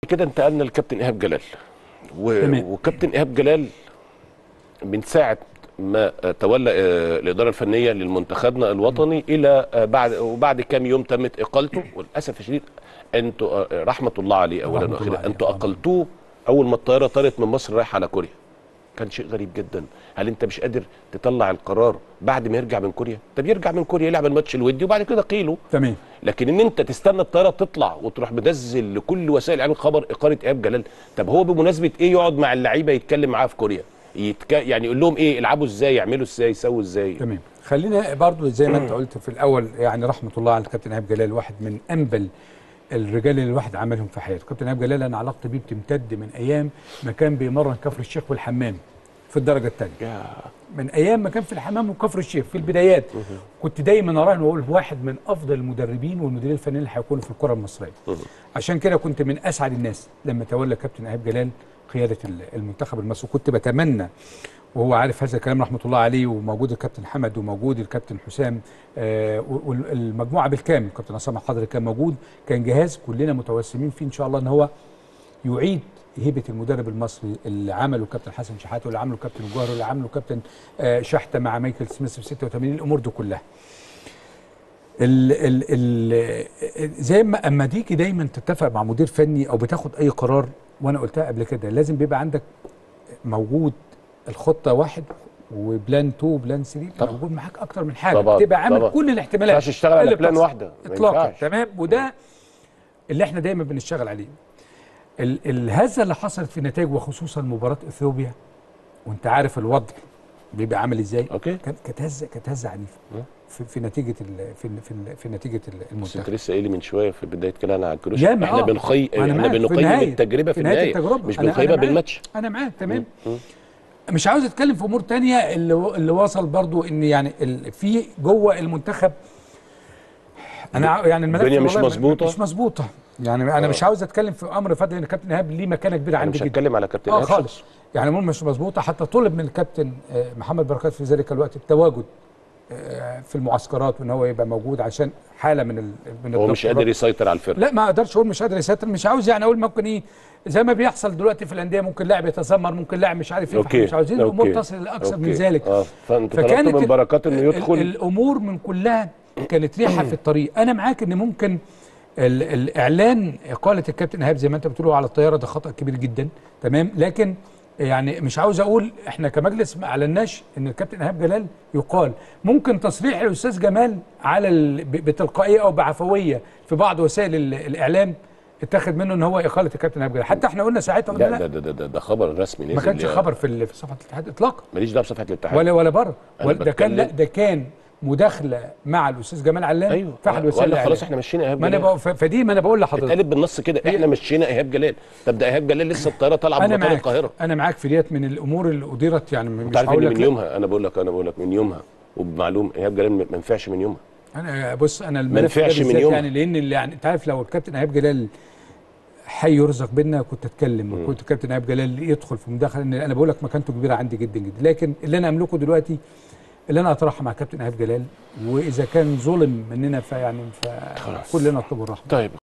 كده انتقلنا لكابتن ايهاب جلال و... تمام. وكابتن ايهاب جلال من ساعه ما آه، تولى آه، الاداره الفنيه لمنتخبنا الوطني الى آه، بعد وبعد كام يوم تمت اقالته وللاسف الشديد انتوا آه، رحمه الله عليه اولا رحمة الله واخيرا عليه انتوا طبعاً. اقلتوه اول ما الطياره طارت من مصر رايحه على كوريا كان شيء غريب جدا هل انت مش قادر تطلع القرار بعد ما يرجع من كوريا طب يرجع من كوريا يلعب الماتش الودي وبعد كده قيله تمام لكن ان انت تستنى الطياره تطلع وتروح منزل لكل وسائل الاعلام خبر اقاله ايهاب جلال طب هو بمناسبه ايه يقعد مع اللعيبه يتكلم معاه في كوريا يتك... يعني يقول لهم ايه العبوا ازاي يعملوا ازاي يسووا ازاي تمام خلينا برضو زي ما انت قلت في الاول يعني رحمه الله على الكابتن ايهاب جلال واحد من انبل الرجال اللي الواحد عملهم في حياته كابتن ايهاب جلال انا علاقتي بيه بتمتد من ايام ما كان بيمرن كفر الشيخ والحمام في الدرجه الثانيه يا من ايام ما كان في الحمام وكفر الشيخ في البدايات كنت دايما اراه واقول واحد من افضل المدربين والمديرين الفنيين اللي هيكونوا في الكره المصريه عشان كده كنت من اسعد الناس لما تولى كابتن ايهاب جلال قياده ال- المنتخب المصري وكنت بتمنى وهو عارف هذا الكلام رحمه الله عليه وموجود الكابتن حمد وموجود الكابتن حسام آه والمجموعه بالكامل الكابتن عصام الحضري كان موجود كان جهاز كلنا متوسمين فيه ان شاء الله ان هو يعيد هيبه المدرب المصري اللي عمله كابتن حسن شحاته واللي عمله كابتن الجوهر واللي عمله كابتن آه شحته مع مايكل سميث في 86 الامور دي كلها ال ال ال زي ما اما تيجي دايما تتفق مع مدير فني او بتاخد اي قرار وانا قلتها قبل كده لازم بيبقى عندك موجود الخطه واحد وبلان 2 وبلان 3 طبعا. موجود معاك اكتر من حاجه طبعا، تبقى عامل طبعا. كل ما الاحتمالات ينفعش تشتغل على اللي بلان بتحصل. واحده ما اطلاقا ينفعش. تمام وده اللي احنا دايما بنشتغل عليه ال- الهزه اللي حصلت في النتائج وخصوصا مباراه اثيوبيا وانت عارف الوضع بيبقى عامل ازاي اوكي كانت كانت هزه كانت هزه عنيفه في, في نتيجه ال في ال في, ال في نتيجه ال- بس انت المنتخب لسه قايل لي من شويه في بدايه كلامنا على الكروش ياما احنا آه. بنقي أنا احنا معاك. في بنقيم النهاية. التجربه في في نهاية النهايه التجربة. مش أنا- أنا بنقيمها معاك. بالماتش انا معاك تمام مم. مش عاوز اتكلم في امور تانية اللي اللي وصل برضو ان يعني ال- في جوه المنتخب انا ع- يعني الملف الدنيا مش والله مظبوطة؟ مش مظبوطه يعني انا آه. مش عاوز اتكلم في امر فضل ان كابتن ايهاب ليه مكانه كبيره انا عندي مش جدا هتكلم على كابتن اه إيهاب خالص شخص. يعني الامور مش مظبوطه حتى طلب من الكابتن آه، محمد بركات في ذلك الوقت التواجد آه، في المعسكرات وان هو يبقى موجود عشان حاله من ال من هو الضغط مش قادر والربط. يسيطر على الفرقه لا ما اقدرش اقول مش قادر يسيطر مش عاوز يعني اقول ممكن ايه زي ما بيحصل دلوقتي في الانديه ممكن لاعب يتذمر ممكن لاعب مش عارف ايه فإحنا اوكي مش عاوزين أوكي. الامور تصل لاكثر من أوكي. ذلك اه فانت طلبت فكانت من ال- بركات انه ال- يدخل الامور من كلها كانت ريحه في الطريق انا معاك ان ممكن ال الاعلان اقاله الكابتن ايهاب زي ما انت بتقول على الطياره ده خطا كبير جدا تمام لكن يعني مش عاوز اقول احنا كمجلس ما اعلناش ان الكابتن ايهاب جلال يقال ممكن تصريح الاستاذ جمال على ال- ب- بتلقائيه او بعفويه في بعض وسائل ال- الاعلام اتخذ منه ان هو اقاله الكابتن ايهاب جلال حتى احنا قلنا ساعتها قلنا لا لا, ده ده ده, ده خبر رسمي نزل ما كانش يا- خبر في ال- في صفحه الاتحاد اطلاقا ماليش دعوه بصفحه الاتحاد ولا ولا بره أنا ولا ده كان لا بتكلم- ده كان مداخله مع الاستاذ جمال علام ايوه في احد وسائل ولا الاعلام خلاص احنا مشينا ايهاب ما انا جلال بقول ف- فدي ما انا بقول لحضرتك اتقالت بالنص كده احنا مشينا ايهاب جلال طب ده ايهاب جلال لسه الطياره طالعه من انا مطار معاك القاهره انا معاك في ديت من الامور اللي اديرت يعني م- انت مش عارف هقول ان لك من لا. يومها انا بقول لك انا بقول لك من يومها وبمعلومه ايهاب جلال ما ما ينفعش من يومها انا بص انا الملف ينفعش ده من بالذات يوم. يعني لان اللي يعني انت عارف لو الكابتن ايهاب جلال حي يرزق بينا كنت اتكلم وكنت الكابتن ايهاب جلال يدخل في مداخله ان انا بقول لك مكانته كبيره عندي جدا جدا لكن اللي انا املكه دلوقتي اللي انا اطرحها مع كابتن ايهاب جلال واذا كان ظلم مننا فيعني خلاص. فكلنا نطلب الرحمه طيب